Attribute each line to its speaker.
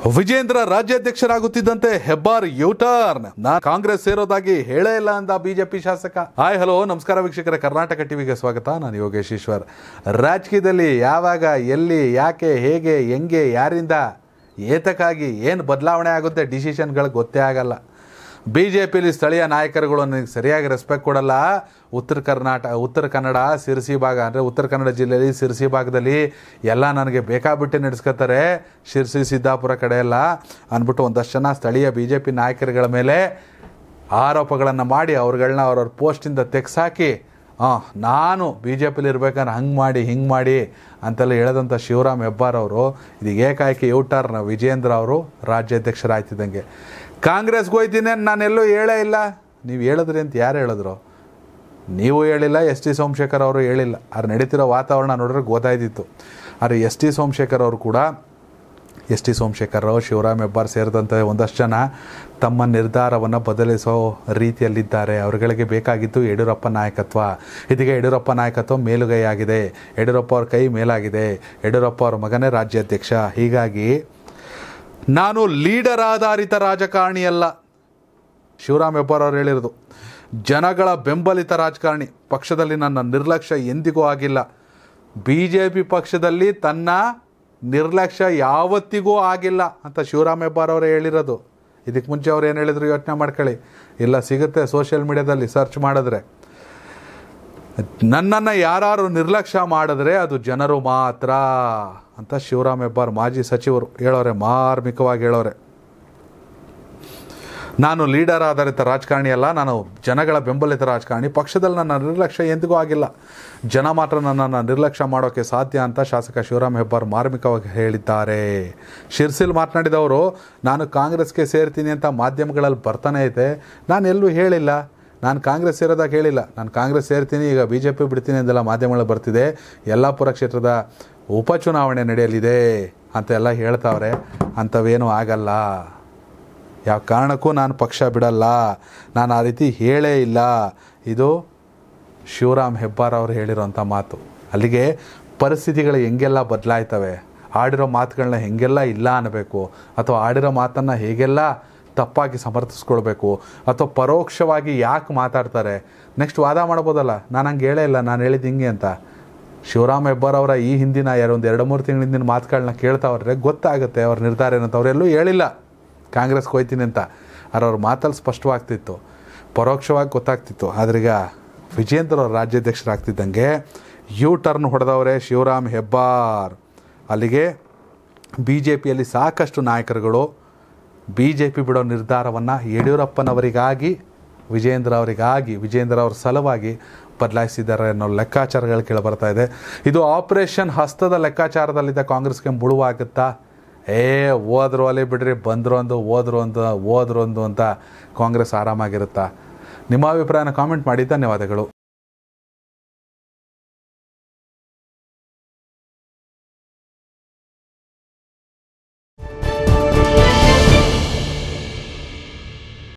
Speaker 1: Vijendra ರಾಜ್ಯಾಧ್ಯಕ್ಷರಾಗುತ್ತಿದ್ದಂತೆ Hebbar U-turn ನಾ ಕಾಂಗ್ರೆಸ್ ಸೇರೋದಾಗಿ ಹೇಳೇ ಇಲ್ಲ ಅಂದ ಬಿಜೆಪಿ ಶಾಸಕ ಹಾಯ್ ಹಲೋ ನಮಸ್ಕಾರ ವೀಕ್ಷಕರ ಕರ್ನಾಟಕ ಟಿವಿಗೆ ಸ್ವಾಗತ ನಾನು ಯೋಗೇಶ್ ಈಶ್ವರ್ ರಾಜಕೀಯದಲ್ಲಿ ಯಾವಾಗ ಎಲ್ಲಿ ಯಾಕೆ ಹೇಗೆ ಹೆಂಗೆ ಯಾರಿಂದ ಏತಕ್ಕಾಗಿ ಏನು ಬದಲಾವಣೆ ಆಗುತ್ತೆ ಡಿಸಿಷನ್ಗಳು ಗೊತ್ತೇ ಆಗಲ್ಲ ಬಿ ಜೆ ಪಿಲಿ ಸ್ಥಳೀಯ ನಾಯಕರುಗಳು ನನಗೆ ಸರಿಯಾಗಿ ರೆಸ್ಪೆಕ್ಟ್ ಕೊಡಲ್ಲ ಉತ್ತರ ಕರ್ನಾಟಕ ಉತ್ತರ ಕನ್ನಡ ಸಿರಸಿ ಭಾಗ ಅಂದರೆ ಉತ್ತರ ಕನ್ನಡ ಜಿಲ್ಲೆಯಲ್ಲಿ ಸಿರಸಿ ಭಾಗದಲ್ಲಿ ಎಲ್ಲ ನನಗೆ ಬೇಕಾಬಿಟ್ಟು ನಡೆಸ್ಕೊತಾರೆ ಶಿರ್ಸಿ ಸಿದ್ದಾಪುರ ಕಡೆ ಎಲ್ಲ ಅಂದ್ಬಿಟ್ಟು ಒಂದಷ್ಟು ಜನ ಸ್ಥಳೀಯ ಬಿ ಜೆ ಪಿ ನಾಯಕರುಗಳ ಮೇಲೆ ಆರೋಪಗಳನ್ನು ಮಾಡಿ ಅವ್ರುಗಳನ್ನ ಅವ್ರವ್ರ ಪೋಸ್ಟಿಂದ ತೆಗ್ಸಾಕಿ ಹಾಂ ನಾನು ಬಿ ಜೆ ಪಿಲಿ ಇರ್ಬೇಕಾದ್ರೆ ಹಂಗೆ ಮಾಡಿ ಹಿಂಗೆ ಮಾಡಿ ಅಂತೆಲ್ಲ ಹೇಳದಂಥ ಶಿವರಾಮ್ ಹೆಬ್ಬಾರ್ ಅವರು ಇದೀಗ ಏಕಾಏಕಿ ಯೂಟರ್ನ ವಿಜೇಂದ್ರ ಅವರು ರಾಜ್ಯಾಧ್ಯಕ್ಷರಾಗ್ತಿದ್ದಂಗೆ ಕಾಂಗ್ರೆಸ್ಗೆ ಹೋಯ್ತೀನಿ ನಾನೆಲ್ಲೂ ಹೇಳೇ ಇಲ್ಲ ನೀವು ಹೇಳಿದ್ರಿ ಅಂತ ಯಾರು ಹೇಳಿದ್ರು ನೀವು ಹೇಳಿಲ್ಲ ಎಸ್ ಟಿ ಸೋಮಶೇಖರ್ ಅವರು ಹೇಳಿಲ್ಲ ಅವ್ರು ನಡೀತಿರೋ ವಾತಾವರಣ ನೋಡಿದ್ರೆ ಗೊತ್ತಾಯ್ತಿತ್ತು ಆದರೆ ಎಸ್ ಟಿ ಸೋಮಶೇಖರ್ ಅವರು ಕೂಡ ಎಸ್ ಟಿ ಸೋಮಶೇಖರ್ ರಾವ್ ಶಿವರಾಮ್ ಹೆಬ್ಬಾರ್ ಸೇರಿದಂತೆ ಒಂದಷ್ಟು ಜನ ತಮ್ಮ ನಿರ್ಧಾರವನ್ನು ಬದಲಿಸೋ ರೀತಿಯಲ್ಲಿದ್ದಾರೆ ಅವರುಗಳಿಗೆ ಬೇಕಾಗಿದ್ದು ಯಡಿಯೂರಪ್ಪ ನಾಯಕತ್ವ ಇದೀಗ ಯಡಿಯೂರಪ್ಪ ನಾಯಕತ್ವ ಮೇಲುಗೈ ಆಗಿದೆ ಯಡಿಯೂರಪ್ಪ ಅವ್ರ ಕೈ ಮೇಲಾಗಿದೆ ಯಡಿಯೂರಪ್ಪ ಅವ್ರ ಮಗನೇ ರಾಜ್ಯಾಧ್ಯಕ್ಷ ಹೀಗಾಗಿ ನಾನು ಲೀಡರ್ ಆಧಾರಿತ ರಾಜಕಾರಣಿ ಅಲ್ಲ ಶಿವರಾಮ್ ಹೆಬ್ಬಾರ್ ಅವರು ಹೇಳಿರೋದು ಜನಗಳ ಬೆಂಬಲಿತ ರಾಜಕಾರಣಿ ಪಕ್ಷದಲ್ಲಿ ನನ್ನ ನಿರ್ಲಕ್ಷ್ಯ ಎಂದಿಗೂ ಆಗಿಲ್ಲ ಬಿ ಜೆ ಪಿ ಪಕ್ಷದಲ್ಲಿ ತನ್ನ ನಿರ್ಲಕ್ಷ್ಯ ಯಾವತ್ತಿಗೂ ಆಗಿಲ್ಲ ಅಂತ ಶಿವರಾಮ್ ಹೆಬ್ಬಾರ್ ಅವರೇ ಹೇಳಿರೋದು ಇದಕ್ಕೆ ಮುಂಚೆ ಅವ್ರು ಏನು ಹೇಳಿದ್ರು ಯೋಚನೆ ಮಾಡ್ಕೊಳ್ಳಿ ಇಲ್ಲ ಸಿಗುತ್ತೆ ಸೋಷಿಯಲ್ ಮೀಡಿಯಾದಲ್ಲಿ ಸರ್ಚ್ ಮಾಡಿದ್ರೆ ನನ್ನನ್ನು ಯಾರು ನಿರ್ಲಕ್ಷ್ಯ ಮಾಡಿದ್ರೆ ಅದು ಜನರು ಮಾತ್ರ ಅಂತ ಶಿವರಾಮ್ ಹೆಬ್ಬಾರ್ ಮಾಜಿ ಸಚಿವರು ಹೇಳೋರೆ ಮಾರ್ಮಿಕವಾಗಿ ಹೇಳೋರೆ ನಾನು ಲೀಡರ್ ಆಧಾರಿತ ರಾಜಕಾರಣಿ ಅಲ್ಲ ನಾನು ಜನಗಳ ಬೆಂಬಲಿತ ರಾಜಕಾರಣಿ ಪಕ್ಷದಲ್ಲಿ ನನ್ನ ನಿರ್ಲಕ್ಷ್ಯ ಎಂದಿಗೂ ಆಗಿಲ್ಲ ಜನ ಮಾತ್ರ ನನ್ನನ್ನು ನಿರ್ಲಕ್ಷ್ಯ ಮಾಡೋಕ್ಕೆ ಸಾಧ್ಯ ಅಂತ ಶಾಸಕ ಶಿವರಾಮ್ ಹೆಬ್ಬಾರ್ ಮಾರ್ಮಿಕವಾಗಿ ಹೇಳಿದ್ದಾರೆ ಶಿರ್ಸಿಲ್ ಮಾತನಾಡಿದವರು ನಾನು ಕಾಂಗ್ರೆಸ್ಗೆ ಸೇರ್ತೀನಿ ಅಂತ ಮಾಧ್ಯಮಗಳಲ್ಲಿ ಬರ್ತಾನೆ ಐತೆ ನಾನು ಎಲ್ಲೂ ಹೇಳಿಲ್ಲ ನಾನು ಕಾಂಗ್ರೆಸ್ ಸೇರೋದಾಗ ಹೇಳಿಲ್ಲ ನಾನು ಕಾಂಗ್ರೆಸ್ ಸೇರ್ತೀನಿ ಈಗ ಬಿ ಜೆ ಪಿ ಬಿಡ್ತೀನಿ ಅಂದೆಲ್ಲ ಮಾಧ್ಯಮಗಳಲ್ಲಿ ಬರ್ತಿದೆ ಯಲ್ಲಾಪುರ ಕ್ಷೇತ್ರದ ಉಪಚುನಾವಣೆ ನಡೆಯಲಿದೆ ಅಂತೆಲ್ಲ ಹೇಳ್ತಾವ್ರೆ ಅಂಥವೇನೂ ಆಗಲ್ಲ ಯಾವ ಕಾರಣಕ್ಕೂ ನಾನು ಪಕ್ಷ ಬಿಡಲ್ಲ ನಾನು ಆ ರೀತಿ ಹೇಳೇ ಇಲ್ಲ ಇದು ಶಿವರಾಮ್ ಹೆಬ್ಬಾರ್ ಅವರು ಹೇಳಿರೋಂಥ ಮಾತು ಅಲ್ಲಿಗೆ ಪರಿಸ್ಥಿತಿಗಳು ಹೆಂಗೆಲ್ಲ ಬದಲಾಯ್ತವೆ ಆಡಿರೋ ಮಾತುಗಳನ್ನ ಹೆಂಗೆಲ್ಲ ಇಲ್ಲ ಅನ್ನಬೇಕು ಅಥವಾ ಆಡಿರೋ ಮಾತನ್ನು ಹೇಗೆಲ್ಲ ತಪ್ಪಾಗಿ ಸಮರ್ಥಿಸ್ಕೊಳ್ಬೇಕು ಅಥವಾ ಪರೋಕ್ಷವಾಗಿ ಯಾಕೆ ಮಾತಾಡ್ತಾರೆ ನೆಕ್ಸ್ಟ್ ವಾದ ಮಾಡ್ಬೋದಲ್ಲ ನಾನು ಹಂಗೆ ಹೇಳೇ ಇಲ್ಲ ನಾನು ಹೇಳಿದ್ದು ಹಿಂಗೆ ಅಂತ ಶಿವರಾಮ್ ಹೆಬ್ಬಾರ್ ಅವರ ಈ ಹಿಂದಿನ ಯಾರೋ ಒಂದು ಎರಡು ಮೂರು ತಿಂಗಳ ಹಿಂದಿನ ಮಾತುಗಳನ್ನ ಕೇಳ್ತಾವ್ರೆ ಗೊತ್ತಾಗುತ್ತೆ ಅವ್ರ ನಿರ್ಧಾರ ಏನಂತ ಅವರೆಲ್ಲೂ ಹೇಳಿಲ್ಲ ಕಾಂಗ್ರೆಸ್ಗೆ ಹೋಯ್ತೀನಿ ಅಂತ ಆದ್ರೆ ಅವ್ರ ಮಾತಲ್ಲಿ ಸ್ಪಷ್ಟವಾಗ್ತಿತ್ತು ಪರೋಕ್ಷವಾಗಿ ಗೊತ್ತಾಗ್ತಿತ್ತು ಆದ್ರೀಗ ವಿಜೇಂದ್ರ ಅವ್ರ ರಾಜ್ಯಾಧ್ಯಕ್ಷರಾಗ್ತಿದ್ದಂಗೆ ಯೂ ಟರ್ನ್ ಹೊಡೆದವರೇ ಶಿವರಾಮ್ ಹೆಬ್ಬಾರ್ ಅಲ್ಲಿಗೆ ಬಿ ಜೆ ಪಿಯಲ್ಲಿ ಸಾಕಷ್ಟು ನಾಯಕರುಗಳು ಬಿ ಜೆ ಪಿ ಬಿಡೋ ನಿರ್ಧಾರವನ್ನು ಯಡಿಯೂರಪ್ಪನವರಿಗಾಗಿ ವಿಜೇಂದ್ರ ಅವರಿಗಾಗಿ ವಿಜೇಂದ್ರ ಅವ್ರ ಸಲುವಾಗಿ ಬದಲಾಯಿಸಿದ್ದಾರೆ ಅನ್ನೋ ಲೆಕ್ಕಾಚಾರಗಳು ಕೇಳಿಬರ್ತಾ ಇದೆ ಇದು ಆಪರೇಷನ್ ಹಸ್ತದ ಲೆಕ್ಕಾಚಾರದಲ್ಲಿದ್ದ ಕಾಂಗ್ರೆಸ್ಗೆ ಮುಳುವಾಗುತ್ತಾ ಏ ಹೋದ್ರು ಅಲ್ಲಿ ಬಿಡ್ರಿ ಬಂದರು ಒಂದು ಹೋದ್ರು ಒಂದು ಹೋದ್ರು ಒಂದು ಅಂತ ಕಾಂಗ್ರೆಸ್ ಆರಾಮಾಗಿರುತ್ತಾ ನಿಮ್ಮ ಅಭಿಪ್ರಾಯನ ಕಾಮೆಂಟ್ ಮಾಡಿ ಧನ್ಯವಾದಗಳು